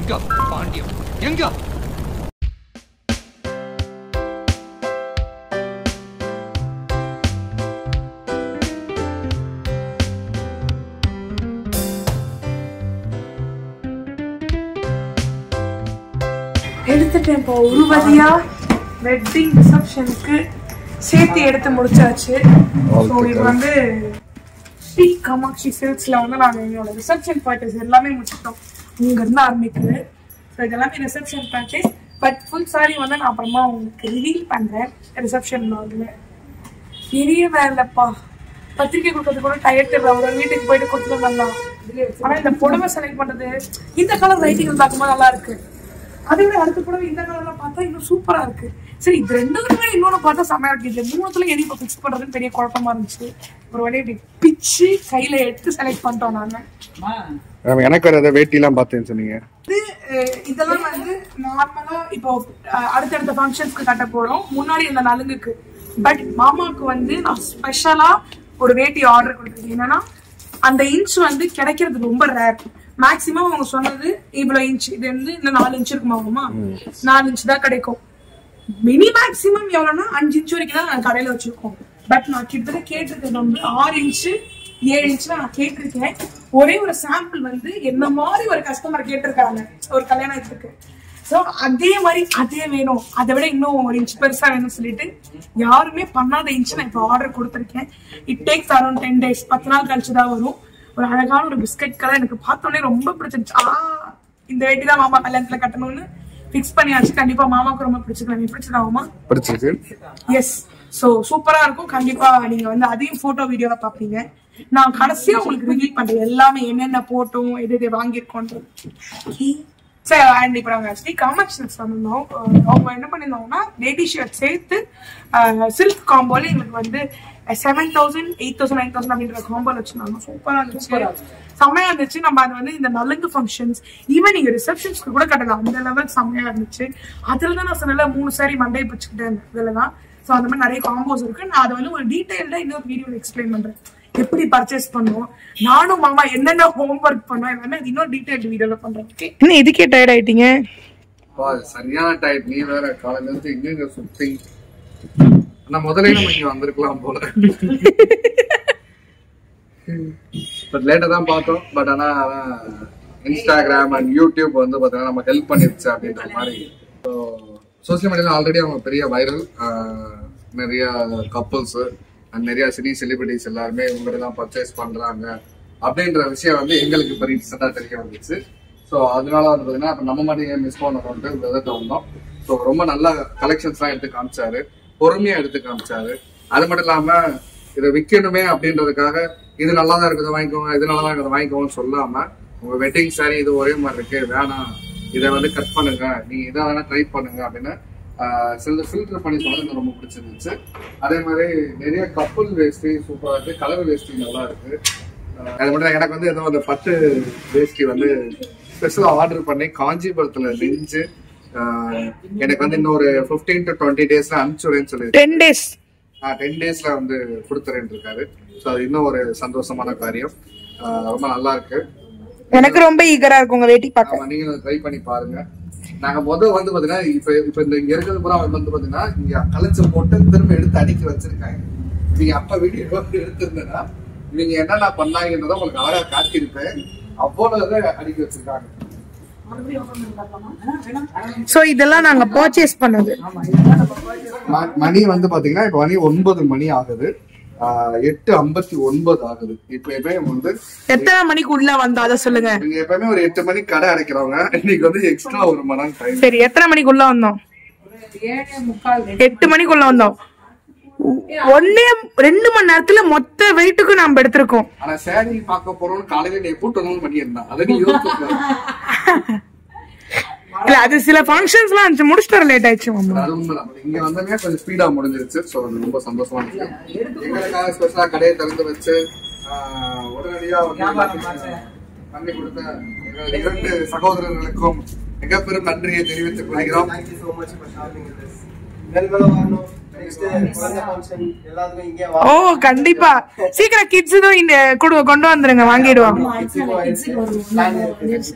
எங்க பாண்டியம் எங்க எடுத்துட்டேன் இப்போ ஒரு வழியா வெட்டிங் ரிசப்ஷனுக்கு சேர்த்து எடுத்து முடிச்சாச்சு ஸோ இது வந்து ஸ்ரீ காமாட்சி சில்க்ஸ்ல வந்து நாங்கள் எங்களோட ரிசப்ஷன் பார்ட்டிஸ் எல்லாமே முடிச்சிட்டோம் இங்க இருந்து ஆரம்பிக்குது ஸோ இதெல்லாமே reception parties but full sorry வந்து நான் அப்புறமா உங்களுக்கு ரிவீல் பண்றேன் ரிசப்ஷன் லாகில் பெரிய வேலைப்பா பத்திரிக்கை கொடுக்கறது கூட டயர்ட் ஒரு வீட்டுக்கு போயிட்டு கொடுத்துட்டு வரலாம் ஆனா இந்த புடவை செலக்ட் பண்றது இந்த கலர் ரைட்டிங் பார்க்கும்போது நல்லா இருக்கு அதை விட அடுத்த புடவை இந்த கலர்ல பார்த்தா இன்னும் சூப்பரா இருக்கு சரி இது ரெண்டுமே இன்னொன்னு பார்த்தா செமையா இருக்கு இது மூணுத்துல எது இப்போ ஃபிக்ஸ் பண்றதுன்னு பெரிய குழப்பமா இருந்துச்சு ஒரு வழியை இப்படி பிச்சு கையில எடுத்து செலக்ட் பண்ணிட்டோம் நாங்க எனக்கு ஒரு வேட்டிலாம் பார்த்தேன்னு சொன்னீங்க இது அஹ், இதெல்லாம் வந்து நார்மலா இப்போ அஹ், அடுத்தடுத்த ஃபங்க்ஷன்ஸ்க்கு கட்ட போறோம் முன்னாடி இந்த நலுங்குக்கு பட் மாமாவுக்கு வந்து நான் ஸ்பெஷலா ஒரு வேட்டி ஆர்டர் கொடுத்துருக்கேன் என்னன்னா அந்த இன்ச் வந்து கிடைக்கிறது ரொம்ப ரேர் மேக்ஸிமம் அவங்க சொன்னது இவ்வளவு இன்ச் இது வந்து இந்த நாலு இன்ச் இருக்குமா மாமா நாலு இன்ச் தான் கிடைக்கும் மினி மேக்ஸிமம் எவ்வளவுனா அஞ்சு இன்ச் வரைக்கும் தான் நான் கடையில வச்சிருக்கோம் பட் நான் கிட்டத்தட்ட கேட்டிருக்கிறது வந்து ஆறு இன்ச்சு ஏழு இன்ச்ல நான் கேட்டிருக்கேன் ஒரே ஒரு சாம்பிள் வந்து என்ன மாதிரி ஒரு கஸ்டமர் கேட்டிருக்காங்க ஒரு கல்யாணத்துக்கு சோ அதே மாதிரி அதே வேணும் அதை விட இன்னும் ஒரு இன்ச் பெருசா வேணும்னு சொல்லிட்டு யாருமே பண்ணாத இன்ச் நான் இப்போ ஆர்டர் கொடுத்துருக்கேன் it takes around ten days பத்து நாள் கழிச்சு தான் வரும் ஒரு அழகான ஒரு பிஸ்கட் கலர் எனக்கு பார்த்தோன்னே ரொம்ப பிடிச்சிருச்சு ஆ இந்த வேட்டி தான் மாமா கல்யாணத்துல கட்டணும்னு ஃபிக்ஸ் பண்ணியாச்சு கண்டிப்பா மாமாவுக்கு ரொம்ப பிடிச்சிருக்கேன் நீ பிடிச்சிருக்காமா பிடிச்சிருக்கு எஸ் சோ சூப்பரா இருக்கும் கண்டிப்பா நீங்க வந்து அதையும் போட்டோ வீடியோல பாப்பீங்க நான் கடைசியா உங்களுக்கு ரிவீல் பண்றேன் எல்லாமே என்னென்ன போட்டோம் எது எது வாங்கியிருக்கோன்றது சரி அண்ட் இப்போ நாங்கள் ஸ்ரீ காமாட்சிஸ் வந்திருந்தோம் அஹ் அவங்க என்ன பண்ணியிருந்தாங்கன்னா லேடி ஷர்ட் சேர்த்து சில்க் காம்போல எங்களுக்கு வந்து seven thousand eight thousand nine thousand அப்படின்ற காம்போல வச்சிருந்தாங்க சூப்பரா இருந்துச்சு செம்மையா இருந்துச்சு நம்ம அது வந்து இந்த நலுங்கு ஃபங்க்ஷன்ஸ் ஈவன் நீங்க ரிசப்ஷன்ஸ்க்கு கூட கட்டலாம் அந்த லெவல் செம்மையா இருந்துச்சு அதுல தான் நான் சொன்னல மூணு சாரி மண்டையை பிடிச்சிக்கிட்டேன் இதுல தான் ஸோ அந்த மாதிரி நிறைய காம்போஸ் இருக்கு நான் அதை வந்து ஒரு டீடைல்டா இன்னொரு வீடியோல எக்ஸ்பிளைன் பண்றேன் எப்படி பர்ச்சேஸ் பண்ணுவோம் நானும் மாமா என்னென்ன ஹோம் ஒர்க் பண்ணோம் எல்லாமே அது இன்னொரு டீடைல்டு வீடியோல பண்றேன் ஓகே என்ன இதுக்கே டயர்ட் ஆயிட்டீங்க வா, சரியான டைப் நீ வேற காலையில இருந்து இங்க இங்க சுத்தி நான் முதல்ல நம்ம இங்க வந்திருக்கலாம் போல பட் லேட்டா தான் பார்த்தோம் பட் ஆனா இன்ஸ்டாகிராம் அண்ட் யூடியூப் வந்து பாத்தீங்கன்னா நம்ம ஹெல்ப் பண்ணிருச்சு அப்படின்ற மாதிரி சோசியல் மீடியால ஆல்ரெடி அவங்க பெரிய வைரல் நிறைய கப்புள்ஸ் அண்ட் நிறைய சினி செலிபிரிட்டிஸ் எல்லாருமே இவங்க தான் பர்ச்சேஸ் பண்றாங்க அப்படின்ற விஷயம் வந்து எங்களுக்கு இப்போ ரீசெண்டாக தெரிய வந்துச்சு ஸோ அதனால வந்து பார்த்தீங்கன்னா இப்போ நம்ம மட்டும் ஏன் மிஸ் பண்ணணும்ட்டு விதத்தை வந்தோம் ஸோ ரொம்ப நல்ல கலெக்ஷன்ஸ்லாம் எடுத்து காமிச்சாரு பொறுமையா எடுத்து காமிச்சாரு அது மட்டும் இல்லாம இதை விற்கணுமே அப்படின்றதுக்காக இது நல்லா தான் இருக்குது வாங்கிக்கோங்க இது நல்லா தான் இருக்குது வாங்கிக்கோங்கன்னு சொல்லாம உங்க வெட்டிங் சாரி இது ஒரே மாதிரி இருக்கு வேணாம் இதை வந்து கட் பண்ணுங்க நீங்க இதை வேணா ட்ரை பண்ணுங்க அப்படின்னு ஆஹ் சிலது ஃபில்டர் பண்ணி சொன்னது எனக்கு ரொம்ப பிடிச்சிருந்துச்சு அதே மாதிரி நிறைய கப்புள் வேஷ்டி சூப்பரா இருக்கு கலர் வேஷ்டி நல்லா இருக்கு ஆஹ் அது மட்டும் இல்ல, எனக்கு வந்து ஏதோ அந்த பட்டு வேஷ்டி வந்து ஸ்பெஷலா ஆர்டர் பண்ணி காஞ்சிபுரத்துல நெஞ்சு ஆஹ் எனக்கு வந்து இன்னொரு 15 டு டுவெண்ட்டி டேஸ்ல அனுப்பிச்சுடுறேன்னு சொல்லி டென் டேஸ் டென் டேஸ்ல வந்து கொடுத்துறேன்னு இருக்காரு ஸோ அது இன்னும் ஒரு சந்தோஷமான காரியம் ஆஹ் ரொம்ப நல்லா இருக்கு எனக்கு ரொம்ப ஈகரா இருக்கு உங்க வேட்டி பார்க்க ஆமா நீங்க ட்ரை பண்ணி பாருங்க நாங்க முதல் வந்து பாத்தீங்கன்னா இப்ப இப்ப இந்த இங்க இருக்கிறது பூரா வந்து பாத்தீங்கன்னா இங்க கலைச்சு போட்டு திரும்ப எடுத்து அடுக்கி வச்சிருக்காங்க நீங்க அப்ப வீடியோ எடுத்திருந்தேன்னா நீங்க என்னென்ன பண்ணாங்கன்றத உங்களுக்கு அழகா காட்டியிருப்பேன் அவ்வளவு இதை அடுக்கி வச்சிருக்காங்க சோ இதெல்லாம் நாங்க பர்ச்சேஸ் பண்ணது ம- மணி வந்து பாத்தீங்கன்னா இப்ப மணி ஒன்பது மணி ஆகுது ஆஹ் எட்டு ஐம்பத்தி ஒன்பது ஆகுது இப்ப எப்பயுமே வந்து எத்தனை மணிக்கு உள்ள வந்தா அதை சொல்லுங்க நீங்க எப்பயுமே ஒரு எட்டு மணிக்கு கடை அடைக்கிறவங்க இன்னைக்கு வந்து எக்ஸ்ட்ரா ஒரு மணி நேரம் டைம் சரி எத்தனை மணிக்கு உள்ள வந்தோம் எட்டு மணிக்குள்ள வந்தோம் ஒன்னே ரெண்டு மணி நேரத்துல மொத்த வெயிட்டுக்கு நாம எடுத்திருக்கோம் ஆனா சேரி பார்க்க போறோம்னு காலையில நீ கூட்டு வந்தோம் பண்ணி இருந்தான் அதை நீ யோசிச்சு இல்ல அது சில ஃபங்க்ஷன்ஸ் எல்லாம் இருந்துச்சு முடிச்சுட்டு வர லேட் ஆயிடுச்சு மாமா அது உண்மைதான் இங்க வந்தமே கொஞ்சம் ஸ்பீடா முடிஞ்சிருச்சு சோ அது ரொம்ப சந்தோஷமா இருக்கு எங்களுக்காக ஸ்பெஷலா கடையை திறந்து வச்சு ஆஹ், உடனடியா வந்து பண்ணி கொடுத்த எங்கள் இரண்டு சகோதரர்களுக்கும் மிக பெரும் நன்றியை தெரிவித்துக் கொள்கிறோம் thank you so much for shopping this வெல்வெல் வரணும் நெக்ஸ்ட் குழந்தை ஃபங்க்ஷன் எல்லாத்துக்கும் இங்கே வா ஓ கண்டிப்பா சீக்கிரம் கிட்ஸ் இந்த கொடு கொண்டு வந்துருங்க வாங்கிடுவாங்க பிளான் இருக்கு கண்டிப்பா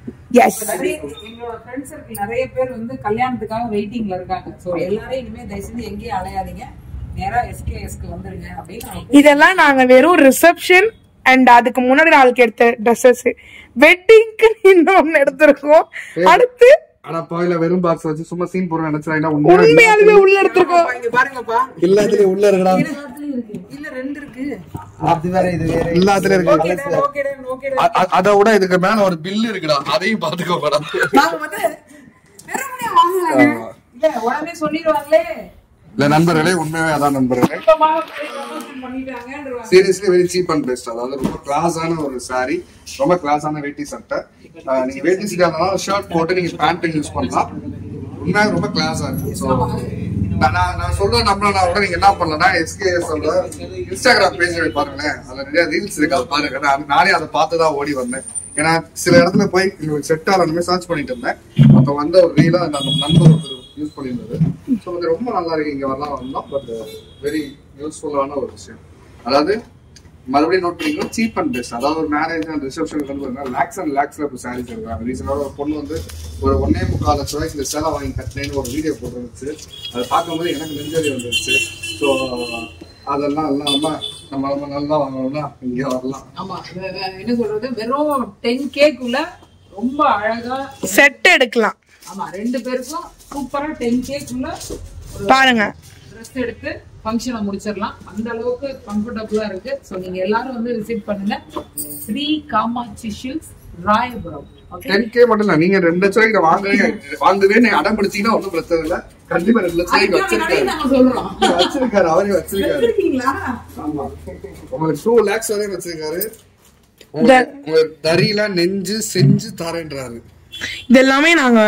எஸ் எங்களோட ஃப்ரெண்ட்ஸ் சர்க்கிள் நிறைய பேர் வந்து கல்யாணத்துக்காக வெயிட்டிங்ல இருக்காங்க சோ எல்லாரையும் இனிமே தயவு செஞ்சு எங்கேயும் அலையாதீங்க நேரா எஸ்கேஎஸ்க்கு வந்துருங்க அப்படின்னு நான் இதெல்லாம் நாங்க வெறும் ரிசப்ஷன் அண்ட் அதுக்கு முன்னாடி நாளுக்கு எடுத்த ட்ரெஸ்ஸஸ் வெட்டிங்க்கு இன்னொன்னு எடுத்திருக்கோம் அடுத்து ஆனா பாயில வெறும் பாக்ஸ் வச்சு சும்மா சீன் போடுற நினைச்சா உண்மையாலுமே உள்ள எடுத்திருக்கோம் இங்க பாருங்கப்பா எல்லாத்துலயும் உள்ள இருக்கடா இல்ல ரெண்டு இருக்கு அது வேற இது வேற எல்லாத்துலயும் இருக்கு ஓகேடா ஓகேடா ஓகேடா அ- அ- அதை விட இதுக்கு மேல ஒரு பில் இருக்குடா அதையும் பாத்துக்கோ மேடம் நாங்க வந்து வெறுமனே வாங்கலாங்க இல்ல உடனே சொல்லிடுவாங்களே இல்ல நண்பர்களே உண்மையாவே அதான் நண்பர்களே சுத்தமாக promotion பண்ணிட்டாங்கன்றவாங்க seriously very cheap and best அதாவது ரொம்ப கிளாஸான ஒரு saree ரொம்ப கிளாஸான வேட்டி சட்டை அஹ் நீங்க வேட்டி சட்டை ஷர்ட் போட்டு நீங்க பேண்ட் யூஸ் பண்ணலாம் உண்மையாக ரொம்ப கிளாஸா இருக்கு ஸோ நான் நான் நான் சொல்ற நம்பர் நான் கூட நீங்க என்ன பண்ணலன்னா எஸ்கேஎஸ் இன்ஸ்டாகிராம் பேஜ் பாருங்களேன் அதுல நிறைய ரீல்ஸ் இருக்கு அதை பாருங்க நான் நானே அதை பார்த்து தான் ஓடி வந்தேன் ஏன்னா சில இடத்துல போய் செட் ஆகணுமே சர்ச் பண்ணிட்டு இருந்தேன் அப்ப வந்த ஒரு ரீலா அந்த நண்பர் ஒருத்தர் யூஸ் பண்ணியிருந்தது ஸோ அது ரொம்ப நல்லா இருக்கு இங்க வரலாம் வந்தோம் பட் வெரி யூஸ்ஃபுல்லான ஒரு விஷயம் அதாவது மறுபடியும் நோட் பண்ணிக்கணும் சீப் அண்ட் பெஸ்ட் அதாவது ஒரு மேரேஜ் அண்ட் ரிசப்ஷனுக்கு வந்து லேக்ஸ் அண்ட் லேக்ஸ்ல இப்போ சாரீஸ் இருக்காங்க ரீசெண்டாக ஒரு பொண்ணு வந்து ஒரு ஒன்னே முக்கால் லட்ச ரூபாய்க்கு இந்த சேலை வாங்கி கட்டினேன்னு ஒரு வீடியோ போட்டுருந்துச்சு அதை பார்க்கும்போது எனக்கு நெஞ்சரி வந்துருச்சு ஸோ அதெல்லாம் இல்லாம நம்ம நம்ம நல்லா வாங்கணும்னா இங்கே வரலாம் ஆமா வே- வே- என்ன சொல்றது வெறும் டென் கேக்குள்ள ரொம்ப அழகா செட் எடுக்கலாம் ஆமா ரெண்டு பேருக்கும் சூப்பரா டென் கேக்குள்ள ஒரு பாருங்க ட்ரெஸ் எடுத்து ஃபங்க்ஷனை முடிச்சிடலாம் அந்த அளவுக்கு கம்ஃபர்டபுளா இருக்கு ஸோ நீங்க எல்லாரும் வந்து விசிட் பண்ணுங்க Shri Kamatchi silks Royapuram okay ten K மட்டும் இல்ல நீங்க ரெண்டு லட்ச ரூபாய்க்கு வாங்கவே வாங்குவே நீங்க அடம் பிடிச்சீங்கன்னா ஒன்றும் பிரச்சனை இல்லை கண்டிப்பா ரெண்டு லட்ச ரூபாய்க்கு வச்சிருக்காரு நாங்க சொல்றோம் வச்சிருக்காரு அவரே வச்சிருக்காரு இருக்கீங்களா ஆமா உங்களுக்கு டூ லேக்ஸ் வரையும் வச்சிருக்காரு உங்க உங்க தறியில நெஞ்சு செஞ்சு தரேன்றாரு இது எல்லாமே நாங்க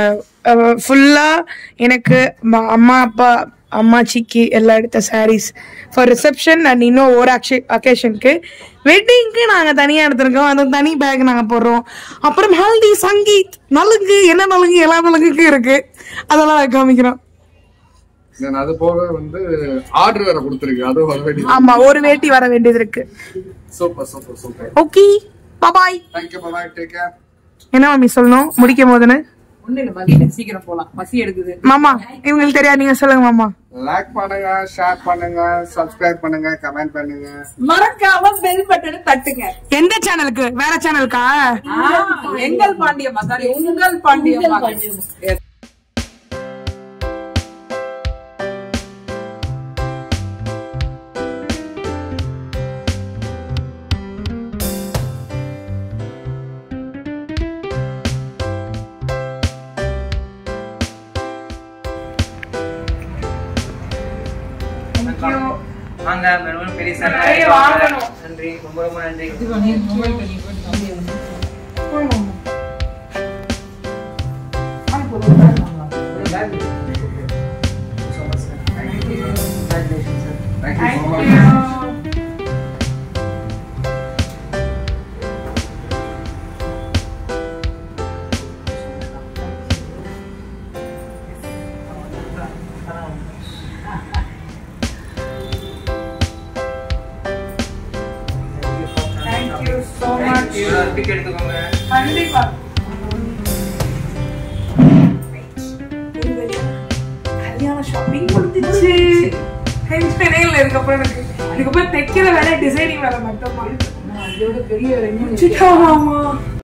ஃபுல்லா எனக்கு ம- அம்மா அப்பா அம்மாச்சிக்கு எல்லாம் எடுத்த சாரீஸ் ஃபார் ரிசப்ஷன் அண்ட் இன்னும் ஒரு அக்கேஷனுக்கு வெட்டிங்க்கு நாங்க தனியா எடுத்திருக்கோம் அந்த தனி பேக் நாங்க போடுறோம் அப்புறம் ஹல்தி சங்கீத் நலுங்கு என்ன நலுங்கு எல்லா நலுங்குக்கும் இருக்கு அதெல்லாம் நாங்க காமிக்கிறோம் Then அது போக வந்து ஆர்டர் வேற கொடுத்துருக்கு அது வர வேண்டியது ஆமா ஒரு வேட்டி வர வேண்டியது இருக்கு super super super okay bye thank you bye take care என்ன மம்மி சொல்லணும் முடிக்கும் போதுன்னு ஒண்ணு இல்ல மதியம் சீக்கிரம் போலாம் பசி எடுக்குது மாமா இவங்களுக்கு தெரியாது நீங்க சொல்லுங்க மாமா லைக் பண்ணுங்க ஷேர் பண்ணுங்க சப்ஸ்கிரைப் பண்ணுங்க கமெண்ட் பண்ணுங்க மறக்காம பெல் பட்டனை தட்டுங்க எந்த சேனலுக்கு வேற சேனலுக்கா ஆ, எங்கள் பாண்டியம்மா சாரி உங்கள் பாண்டியம்மா Yes. வாங்க மேடம் பெரிய சார் நிறைய வாங்கணும். நன்றி ரொம்ப ரொம்ப நன்றி இது பண்ணி மொபைல் பண்ணி போட்டு தம்பி வந்து thank you so much thank you so much pic எடுத்துக்கோங்க கண்டிப்பா கல்யாண ஷாப்பிங் முடிஞ்சிச்சு டென்ஷனே இல்லை இதுக்கப்புறம் எனக்கு இதுக்கப்புறம் தைக்கிற வேலை டிசைனிங் வேலை மட்டும் இதோட பெரிய ரெண்டு முடிச்சுட்டாமா